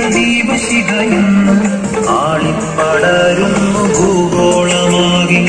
ദീപശിഖയെന്ന് ആളിപ്പടരുന്നു ഭൂഗോളമാകെ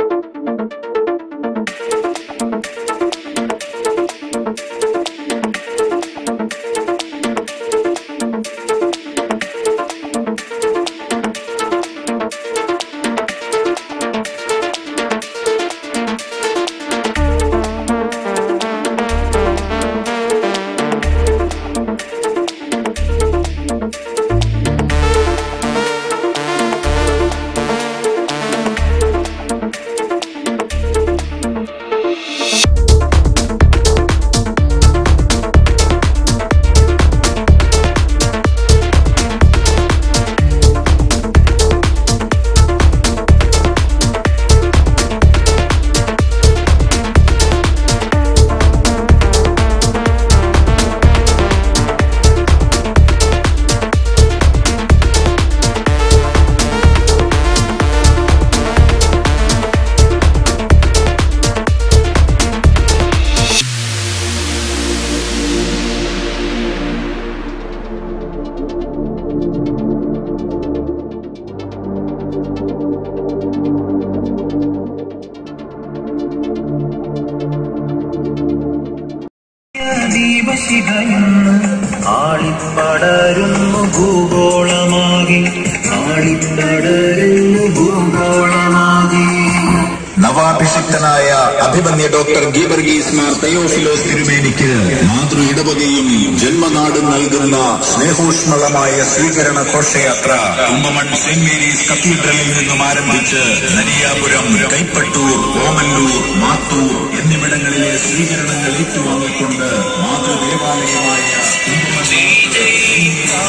ദീപശിഖയെന്ന് ആളിപ്പടരുന്നു ഭൂഗോളമാകെ ആളിപ്പടരുന്നു ഭൂഗോളമാകെ നവാഭിഷിക്തനായ അഭിമന്യ ഡോക്ടർ ഗീവർഗീസ് മാർ തയോഫിലോസ് തിരുമേനിക്ക് മാതൃ ഇടവകയും ജന്മനാടും നൽകുന്ന സ്നേഹോഷ്മളമായ സ്വീകരണ ഘോഷയാത്ര കുമ്പമൺ സെന്റ് മേരീസ് കത്തീഡ്രലിൽ നിന്നും ആരംഭിച്ച് നരിയാപുരം കൈപ്പട്ടൂർ ഓമല്ലൂർ മാത്തൂർ എന്നിവിടങ്ങളിലെ സ്വീകരണങ്ങൾ ഏറ്റുവാങ്ങിക്കൊണ്ട് മാതൃദേവാലയമായ കുമ്പമൺ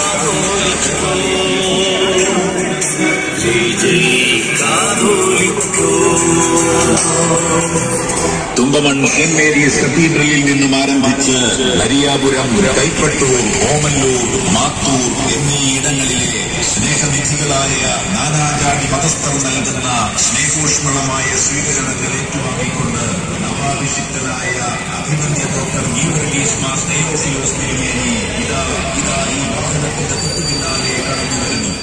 തുമ്പമൺ സെന്റ് മേരീസ് കത്തീഡ്രലിൽ നിന്നും ആരംഭിച്ച് നരിയാപുരം കൈപ്പട്ടൂർ ഓമല്ലൂർ മാത്തൂർ എന്നീ ഇടങ്ങളിലെ സ്നേഹനിധികളായ നാനാജാതി മതസ്ഥർ നൽകുന്ന സ്നേഹോഷ്മളമായ സ്വീകരണങ്ങൾ ഏറ്റുവാങ്ങിക്കൊണ്ട് നവാഭിഷിക്തനായ അഭിമന്യ ഡോക്ടർ ഗീവർഗീസ് മാർ തേയോഫിലോസ് തിരുമേനി ഇതാ ഇതാ ഈ വാഹനത്തിന്റെ തൊട്ടു പിന്നാലെ കടന്നു വരുന്നു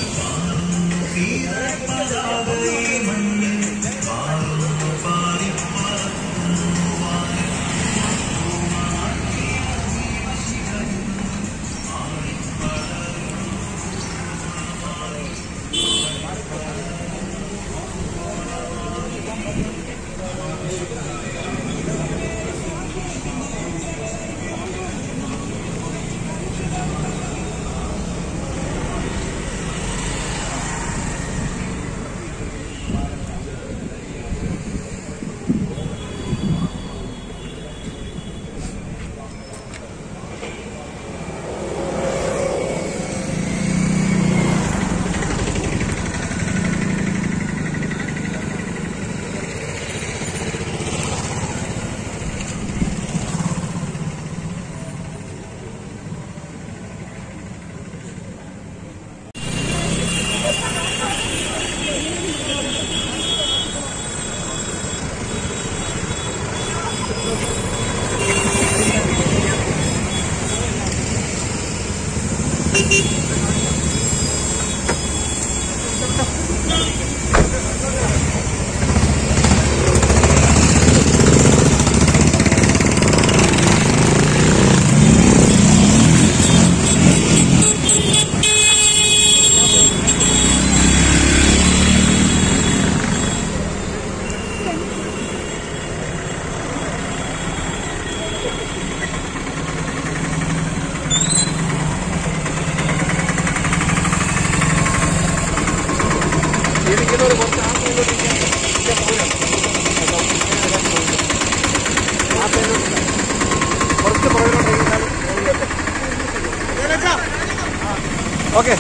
ഓക്കെ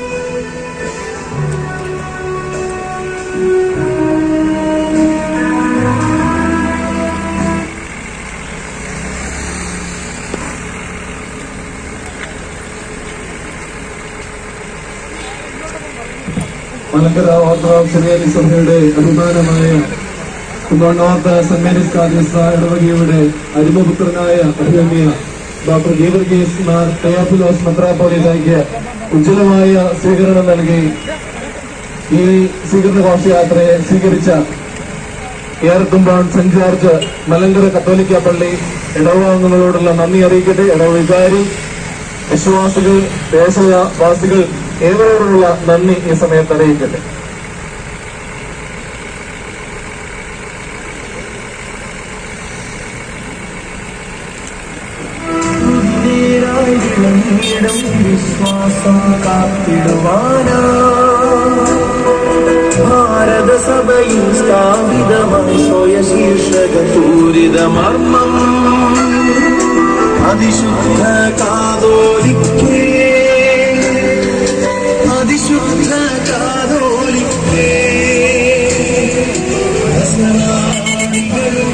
ും മലങ്കര ഓർത്തഡോക്സ് റിയാലി സഭയുടെ അഭിമാനമായ കുന്നോണ്ണോർത്ത സെന്റ് മേരീസ് കാർഡിസ്ത ഇടവകയുടെ അരിമപുത്രനായ അഭിനന്ദിയ ഡോക്ടർ ഗീവർഗീസ് മാർ തയാഫിലോസ് മെത്രാപ്പോലിയിലേക്ക് ഉജ്ജ്വലമായ സ്വീകരണം നൽകി ഈ സ്വീകരണ ഘോഷയാത്രയെ സ്വീകരിച്ച ഏറത്തുമ്പാൺ സെന്റ് ജോർജ് മലങ്കര കത്തോലിക്ക പള്ളി ഇടവാംഗങ്ങളോടുള്ള നന്ദി അറിയിക്കട്ടെ ഇടവ വികാരി വിശ്വാസികൾ ദേശവാസികൾ ഏവരോടുള്ള നന്ദി ഈ സമയത്ത് അറിയിക്കട്ടെ നേരായി വിളങ്ങിയിടം വിശ്വാസം കാത്തിടുവാനാ ഭാരത സഭയിൽ സ്ഥാപിതമായി സ്വയ ശീർഷക പൂരിത മർമ്മം അതിശുദ്ധ കാതോലിക്കേ അതിശുദ്ധ കാതോലിക്കേ രസനാണികളും